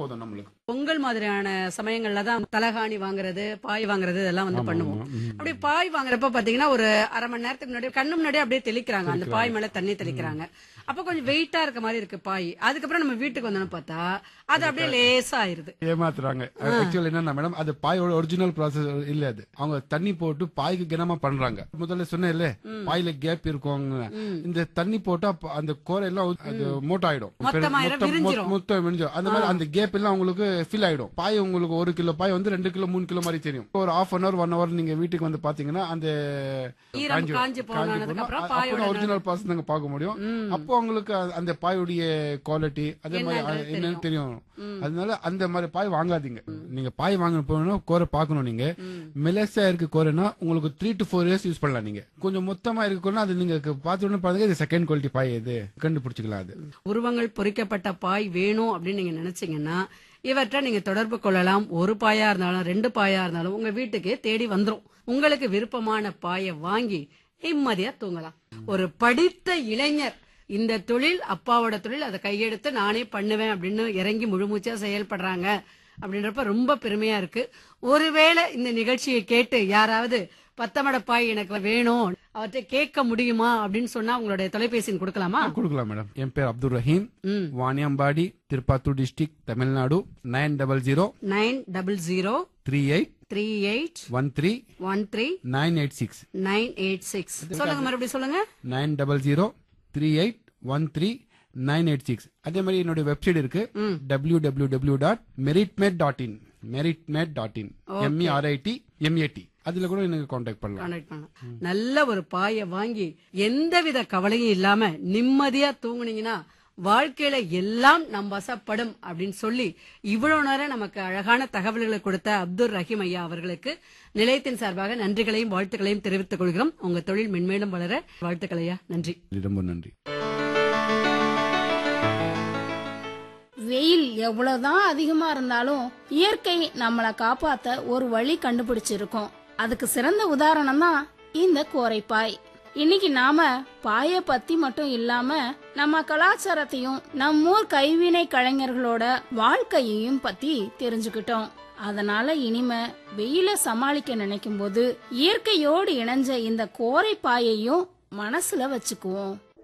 போதும் நம்மளுக்கு பொங்கல் மாதிரியான சமயங்கள்ல தான் தலகாணி வாங்குறது பாய் வாங்குறது இதெல்லாம் வந்து பண்ணுவோம் அப்படி பாய் வாங்குறப்ப பாத்தீங்கன்னா ஒரு அரை மணி நேரத்துக்கு முன்னாடி கண்ணு முன்னாடி அப்படியே தெளிக்கிறாங்க அந்த பாய் மேல தண்ணி தெளிக்கிறாங்க அப்ப கொஞ்சம் வெயிட்டா இருக்க மாதிரி இருக்கு பாய் அதுக்கப்புறம் நம்ம வீட்டுக்கு வந்தோம்னு பார்த்தா அது அப்படியே லேசா ஆயிருது ஏமாத்துறாங்க ஆக்சுவலி என்னன்னா மேடம் அது பாயோட ஒரிஜினல் ப்ராசஸ் இல்ல அது அவங்க தண்ணி போட்டு பாய்க்கு கனமா பண்றாங்க முதல்ல சொன்னேன்ல பாயில கேப் இருக்கும் இந்த தண்ணி போட்டா அப்ப அந்த கோரை எல்லாம் உ- அது மோட்டோ ஆயிடும் மொத்தமாயிரும், மொத்தம் விரிஞ்சிரும். மொ- மொத்தம் விரிஞ்சிரும் அந்த மாதிரி அந்த கேப் எல்லாம் உங்களுக்கு ஃபில் ஆயிடும் பாய் உங்களுக்கு ஒரு கிலோ பாய் வந்து ரெண்டு கிலோ மூணு கிலோ மாதிரி தெரியும் ஒரு half an hour one hour நீங்க வீட்டுக்கு வந்து பாத்தீங்கன்னா அந்த ஈரம் காஞ்சிரும். காஞ்சு போனதுக்கு அப்புறம் பாயோட ஒரிஜினல் ப்ராசஸ் நாங்க பார்க்க முடியும் அப்போ உங்களுக்கு அ- அந்த பாயுடைய குவாலிட்டி அதே மாதிரி அ- என்னன்னு தெரியும் அதனால அந்த மாதிரி பாய் வாங்காதீங்க நீங்க பாய் வாங்க போகணும் கோரை பார்க்கணும் நீங்க மெலசா இருக்க கோரைனா உங்களுக்கு three to four years use பண்ணலாம் நீங்க கொஞ்சம் மொத்தமா இருக்க கோரைனா அது நீங்க பார்த்த உடனே பாருங்க இது செகண்ட் குவாலிட்டி பாய் இது கண்டுபிடிச்சிக்கலாம் அது உருவங்கள் பொறிக்கப்பட்ட பாய் வேணும் அப்படின்னு நீங்க நினைச்சீங்கன்னா இவற்றை நீங்க தொடர்பு கொள்ளலாம் ஒரு பாயா இருந்தாலும் ரெண்டு பாயா இருந்தாலும் உங்க வீட்டுக்கு தேடி வந்துரும் உங்களுக்கு விருப்பமான பாயை வாங்கி நிம்மதியா தூங்கலாம் ஒரு படித்த இளைஞர் இந்த தொழில் அப்பாவோட தொழில் அதை கையெடுத்து நானே பண்ணுவேன் அப்படின்னு இறங்கி முழுமூச்சா செயல்படுறாங்க அப்படின்றப்ப ரொம்ப பெருமையா இருக்கு ஒருவேளை இந்த நிகழ்ச்சியை கேட்டு யாராவது பத்தமட பாய் எனக்கு வேணும் அவற்றை கேட்க முடியுமா அப்படின்னு சொன்னா உங்களுடைய தொலைபேசி எண் கொடுக்கலாமா கொடுக்கலாம் மேடம் என் பேர் அப்துல் ரஹீம் ம் Vaniyambadi Tirupattur district Tamil Nadu nine double zero nine double zero three eight three eight one three one three nine eight six nine eight six சொல்லுங்க மறுபடியும் சொல்லுங்க nine double zero three eight one three nine eight six அதே மாதிரி என்னுடைய website இருக்கு W W W dot meritmate dot in meritmate dot in M E R I T M A T அதுல கூட எனக்கு காண்டாக்ட் பண்ணலாம் கான்டாக்ட் பண்ணலாம் நல்ல ஒரு பாயை வாங்கி எந்தவித கவலையும் இல்லாம நிம்மதியா தூங்குனீங்கன்னா வாழ்க்கையில எல்லாம் நம் வசப்படும் அப்படின்னு சொல்லி இவ்வளவு நேரம் நமக்கு அழகான தகவல்களை கொடுத்த அப்துல் ரஹீம் ஐயா அவர்களுக்கு நிலையத்தின் சார்பாக நன்றிகளையும் வாழ்த்துக்களையும் தெரிவித்துக் கொள்கிறோம் உங்க தொழில் மென்மேலும் வளர வாழ்த்துக்கள் ஐயா நன்றி ரொம்ப நன்றி வெயில் எவ்வளவுதான் அதிகமா இருந்தாலும் இயற்கை நம்மளை காப்பாத்த ஒரு வழி கண்டுபிடிச்சிருக்கோம் அதுக்கு சிறந்த உதாரணம் தான் இந்த கோரைப்பாய் இன்னைக்கு நாம பாய பத்தி மட்டும் இல்லாம நம்ம கலாச்சாரத்தையும் நம்மூர் கைவினை கலைஞர்களோட வாழ்க்கையையும் பத்தி தெரிஞ்சுக்கிட்டோம் அதனால இனிமே வெயில சமாளிக்க நினைக்கும் போது இயற்கையோடு இணைஞ்ச இந்த கோரைப்பாயையும் மனசுல வச்சுக்குவோம்